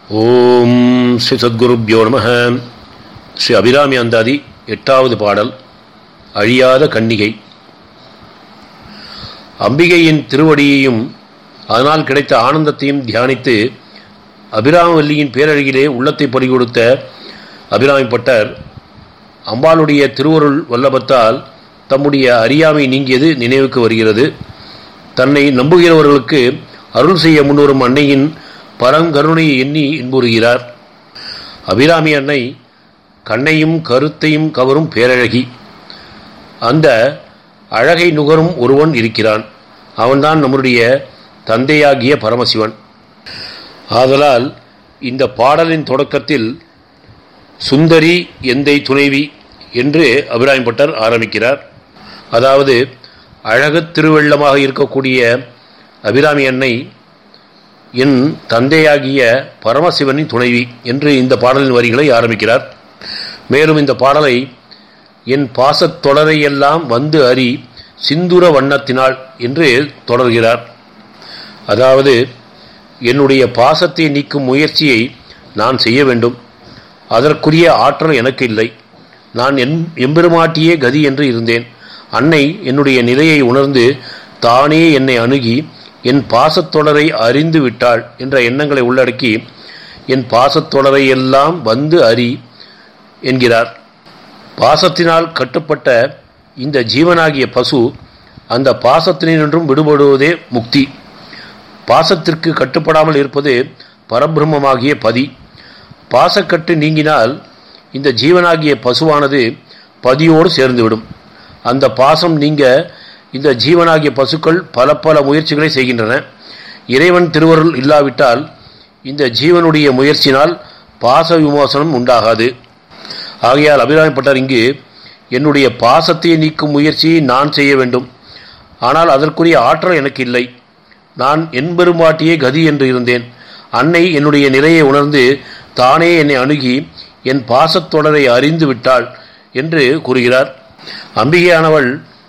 ஓம் ஸ்ரீ சத்குருப்யோ நம ஸ்ரீ அபிராமி அந்தாதி எட்டாவது பாடல் அழியாத கன்னிகை அம்பிகையின் திருவடியையும் அதனால் கிடைத்த ஆனந்தத்தையும் தியானித்து அபிராமவல்லியின் பேரழகிலே உள்ளத்தை பறிகொடுத்த அபிராமிப்பட்டர் அம்பாளுடைய திருவருள் வல்லபத்தால் தம்முடைய அறியாமை நீங்கியது நினைவுக்கு வருகிறது தன்னை நம்புகிறவர்களுக்கு அருள் செய்ய முன்வரும் அன்னையின் பரங்கருணையை எண்ணி இன்புறுகிறார் அபிராமி அன்னை கண்ணையும் கருத்தையும் கவரும் பேரழகி அந்த அழகை நுகரும் ஒருவன் இருக்கிறான் அவன்தான் நம்முடைய தந்தையாகிய பரமசிவன் ஆதலால் இந்த பாடலின் தொடக்கத்தில் சுந்தரி எந்தை துணைவி என்று அபிராமிப்பட்டர் ஆரம்பிக்கிறார் அதாவது அழகு திருவெள்ளமாக இருக்கக்கூடிய அபிராமி அன்னை என் தந்தையாகிய பரமசிவனின் துணைவி என்று இந்த பாடலின் வரிகளை ஆரம்பிக்கிறார் மேலும் இந்த பாடலை என் பாசத் தொடரையெல்லாம் வந்து அறி சிந்துர வண்ணத்தினாள் என்று தொடர்கிறார் அதாவது என்னுடைய பாசத்தை நீக்கும் முயற்சியை நான் செய்ய வேண்டும் அதற்குரிய ஆற்றல் எனக்கு இல்லை நான் என் எம்பெருமாட்டியே கதி என்று இருந்தேன் அன்னை என்னுடைய நிலையை உணர்ந்து தானே என்னை அணுகி என் பாசத்தொடரை அறிந்து விட்டாள் என்ற எண்ணங்களை உள்ளடக்கி என் பாசத்தொடரை எல்லாம் வந்து அறி என்கிறார் பாசத்தினால் கட்டுப்பட்ட இந்த ஜீவனாகிய பசு அந்த பாசத்தினின்றும் விடுபடுவதே முக்தி பாசத்திற்கு கட்டுப்படாமல் இருப்பது பரபிரம்மமாகிய பதி பாசக்கட்டு நீங்கினால் இந்த ஜீவனாகிய பசுவானது பதியோடு சேர்ந்துவிடும் அந்த பாசம் நீங்க இந்த ஜீவனாகிய பசுக்கள் பல பல முயற்சிகளை செய்கின்றன இறைவன் திருவருள் இல்லாவிட்டால் இந்த ஜீவனுடைய முயற்சினால் பாச விமோசனம் உண்டாகாது ஆகையால் அபிராமிப்பட்டார் இங்கு என்னுடைய பாசத்தை நீக்கும் முயற்சியை நான் செய்ய வேண்டும் ஆனால் அதற்குரிய ஆற்றல் எனக்கு இல்லை நான் என்பெருமாட்டியே கதி என்று இருந்தேன் அன்னை என்னுடைய நிலையை உணர்ந்து தானே என்னை அணுகி என் பாசத்தொடரை அறிந்து விட்டாள் என்று கூறுகிறார் அம்பிகையானவள்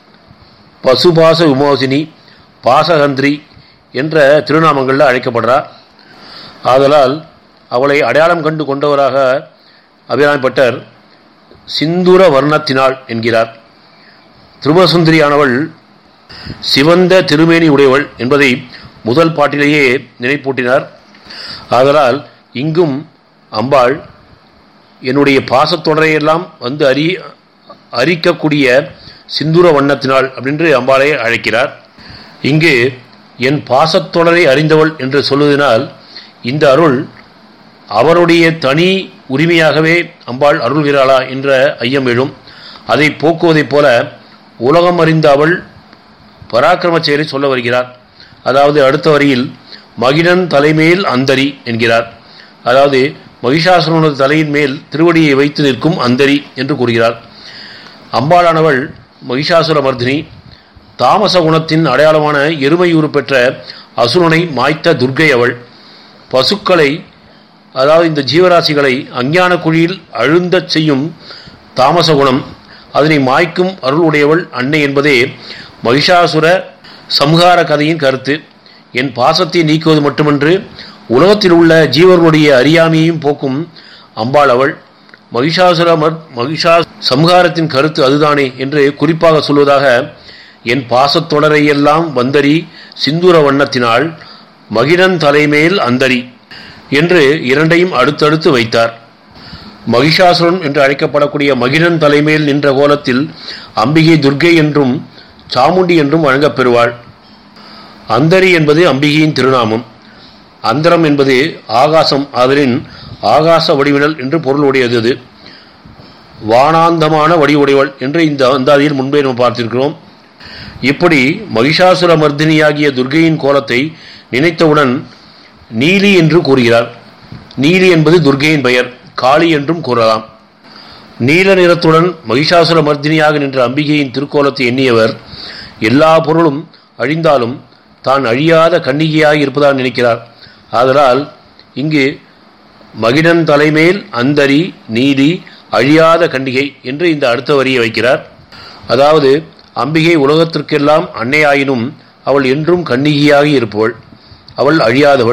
பசுபாச விமோசினி பாசகந்திரி என்ற திருநாமங்களில் அழைக்கப்படுறார் ஆதலால் அவளை அடையாளம் கண்டு கொண்டவராக அபிராமிப்பட்டர் சிந்துர வர்ணத்தினாள் என்கிறார் திருமசுந்தரியானவள் சிவந்த திருமேனி உடையவள் என்பதை முதல் பாட்டிலேயே நினைப்பூட்டினார் ஆதலால் இங்கும் அம்பாள் என்னுடைய பாசத்தொடரையெல்லாம் வந்து அறி அரிக்கக்கூடிய சிந்துர வண்ணத்தினாள் அப்படின்று அம்பாளை அழைக்கிறார் இங்கு என் பாசத்தொடரை அறிந்தவள் என்று சொல்வதனால் இந்த அருள் அவருடைய தனி உரிமையாகவே அம்பாள் அருள்கிறாளா என்ற ஐயம் எழும் அதை போக்குவதைப் போல உலகம் அறிந்த அவள் பராக்கிரம செயலை சொல்ல வருகிறார் அதாவது அடுத்த வரியில் மகிழன் தலைமேல் அந்தரி என்கிறார் அதாவது மகிஷாசுரனது தலையின் மேல் திருவடியை வைத்து நிற்கும் அந்தரி என்று கூறுகிறார் அம்பாளானவள் மகிஷாசுர மர்தினி தாமச குணத்தின் அடையாளமான எருமையூறு பெற்ற அசுரனை மாய்த்த துர்கை அவள் பசுக்களை அதாவது இந்த ஜீவராசிகளை அஞ்ஞான குழியில் அழுந்தச் செய்யும் தாமச குணம் அதனை மாய்க்கும் அருள் உடையவள் அன்னை என்பதே மகிஷாசுர சம்ஹார கதையின் கருத்து என் பாசத்தை நீக்குவது மட்டுமன்று உலகத்தில் உள்ள ஜீவர்களுடைய அறியாமையையும் போக்கும் அம்பாள் அவள் மகிஷாசுர மகிஷா சம்ஹாரத்தின் கருத்து அதுதானே என்று குறிப்பாக சொல்வதாக என் பாசத்தொடரையெல்லாம் வந்தரி சிந்துர வண்ணத்தினால் மகிழன் தலைமேல் அந்தரி என்று இரண்டையும் அடுத்தடுத்து வைத்தார் மகிஷாசுரன் என்று அழைக்கப்படக்கூடிய மகிழன் தலைமேல் நின்ற கோலத்தில் அம்பிகை துர்கை என்றும் சாமுண்டி என்றும் வழங்கப்பெறுவாள் அந்தரி என்பது அம்பிகையின் திருநாமம் அந்தரம் என்பது ஆகாசம் அதனின் ஆகாச வடிவினல் என்று பொருள் உடையது அது வானாந்தமான வடிவுடையவள் என்று இந்த அந்தாதியில் முன்பே நம்ம பார்த்திருக்கிறோம் இப்படி மகிஷாசுர மர்தினியாகிய துர்கையின் கோலத்தை நினைத்தவுடன் நீலி என்று கூறுகிறார் நீலி என்பது துர்கையின் பெயர் காளி என்றும் கூறலாம் நீல நிறத்துடன் மகிஷாசுர மர்தினியாக நின்ற அம்பிகையின் திருக்கோலத்தை எண்ணியவர் எல்லா பொருளும் அழிந்தாலும் தான் அழியாத கன்னிகையாக இருப்பதாக நினைக்கிறார் ஆதலால் இங்கு மகிடன் தலைமேல் அந்தரி நீதி அழியாத கண்டிகை என்று இந்த அடுத்த வரியை வைக்கிறார் அதாவது அம்பிகை உலகத்திற்கெல்லாம் அன்னையாயினும் அவள் என்றும் கன்னிகையாக இருப்பவள் அவள் அழியாதவள்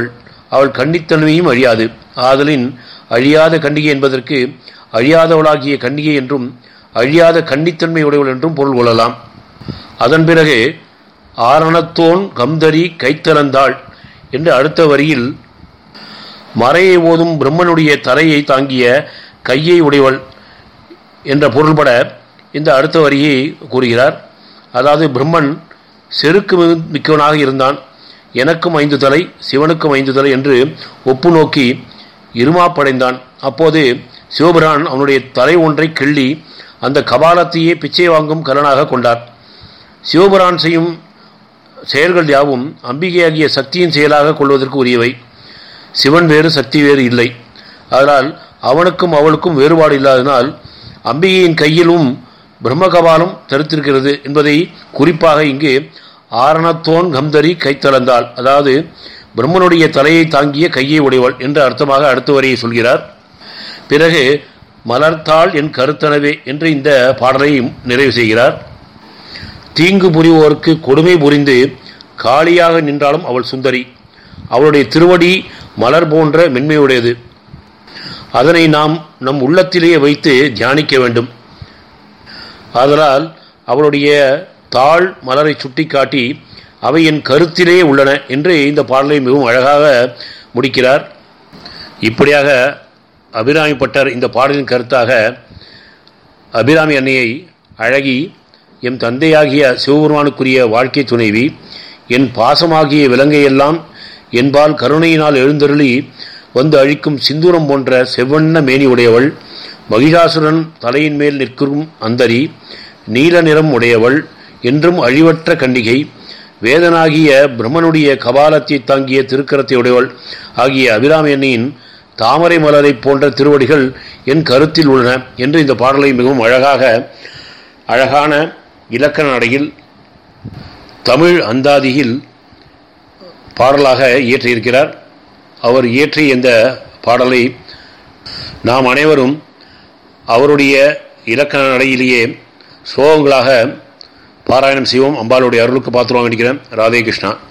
அவள் கன்னித்தன்மையும் அழியாது ஆதலின் அழியாத கண்டிகை என்பதற்கு அழியாதவளாகிய கண்டிகை என்றும் அழியாத கன்னித்தன்மை உடையவள் என்றும் பொருள் கொள்ளலாம் அதன் பிறகு ஆரணத்தோன் கம்தரி கைத்தளந்தாள் என்று அடுத்த வரியில் மறையை ஓதும் பிரம்மனுடைய தலையை தாங்கிய கையை உடையவள் என்ற பொருள்பட இந்த அடுத்த வரியை கூறுகிறார் அதாவது பிரம்மன் செருக்கு மிக்கவனாக இருந்தான் எனக்கும் ஐந்து தலை சிவனுக்கும் ஐந்து தலை என்று ஒப்பு நோக்கி இருமாப்படைந்தான் அப்போது சிவபிரான் அவனுடைய தலை ஒன்றை கிள்ளி அந்த கபாலத்தையே பிச்சை வாங்கும் கலனாக கொண்டார் சிவபிரான் செய்யும் செயல்கள் யாவும் அம்பிகையாகிய சக்தியின் செயலாக கொள்வதற்கு உரியவை சிவன் வேறு சக்தி வேறு இல்லை அதனால் அவனுக்கும் அவளுக்கும் வேறுபாடு இல்லாதனால் அம்பிகையின் கையிலும் பிரம்மகபாலம் தரித்திருக்கிறது என்பதை குறிப்பாக இங்கு ஆரணத்தோன் கம்தரி கைத்தளந்தாள் அதாவது பிரம்மனுடைய தலையை தாங்கிய கையை உடையவள் என்று அர்த்தமாக அடுத்த வரியை சொல்கிறார் பிறகு மலர்த்தாள் என் கருத்தனவே என்று இந்த பாடலையும் நிறைவு செய்கிறார் தீங்கு புரிவோருக்கு கொடுமை புரிந்து காளியாக நின்றாலும் அவள் சுந்தரி அவளுடைய திருவடி மலர் போன்ற மென்மையுடையது அதனை நாம் நம் உள்ளத்திலேயே வைத்து தியானிக்க வேண்டும் ஆதலால் அவளுடைய தாழ் மலரை சுட்டிக்காட்டி அவை என் கருத்திலே உள்ளன என்று இந்த பாடலை மிகவும் அழகாக முடிக்கிறார் இப்படியாக அபிராமி பட்டர் இந்த பாடலின் கருத்தாக அபிராமி அன்னையை அழகி எம் தந்தையாகிய சிவபெருமானுக்குரிய வாழ்க்கை துணைவி என் பாசமாகிய விலங்கையெல்லாம் என்பால் கருணையினால் எழுந்தருளி வந்து அழிக்கும் சிந்தூரம் போன்ற செவ்வண்ண மேனி உடையவள் மகிஷாசுரன் தலையின் மேல் நிற்கும் அந்தரி நீல நிறம் உடையவள் என்றும் அழிவற்ற கண்டிகை வேதனாகிய பிரம்மனுடைய கபாலத்தை தாங்கிய திருக்கரத்தை உடையவள் ஆகிய அபிராமியனின் தாமரை மலரை போன்ற திருவடிகள் என் கருத்தில் உள்ளன என்று இந்த பாடலை மிகவும் அழகாக அழகான இலக்கண நடையில் தமிழ் அந்தாதியில் பாடலாக இயற்றியிருக்கிறார் அவர் இயற்றிய இந்த பாடலை நாம் அனைவரும் அவருடைய இலக்கண நடையிலேயே ஸ்லோகங்களாக பாராயணம் செய்வோம் அம்பாளுடைய அருளுக்கு பாத்திரம் வேண்டிக்கிறேன் ராதே கிருஷ்ணா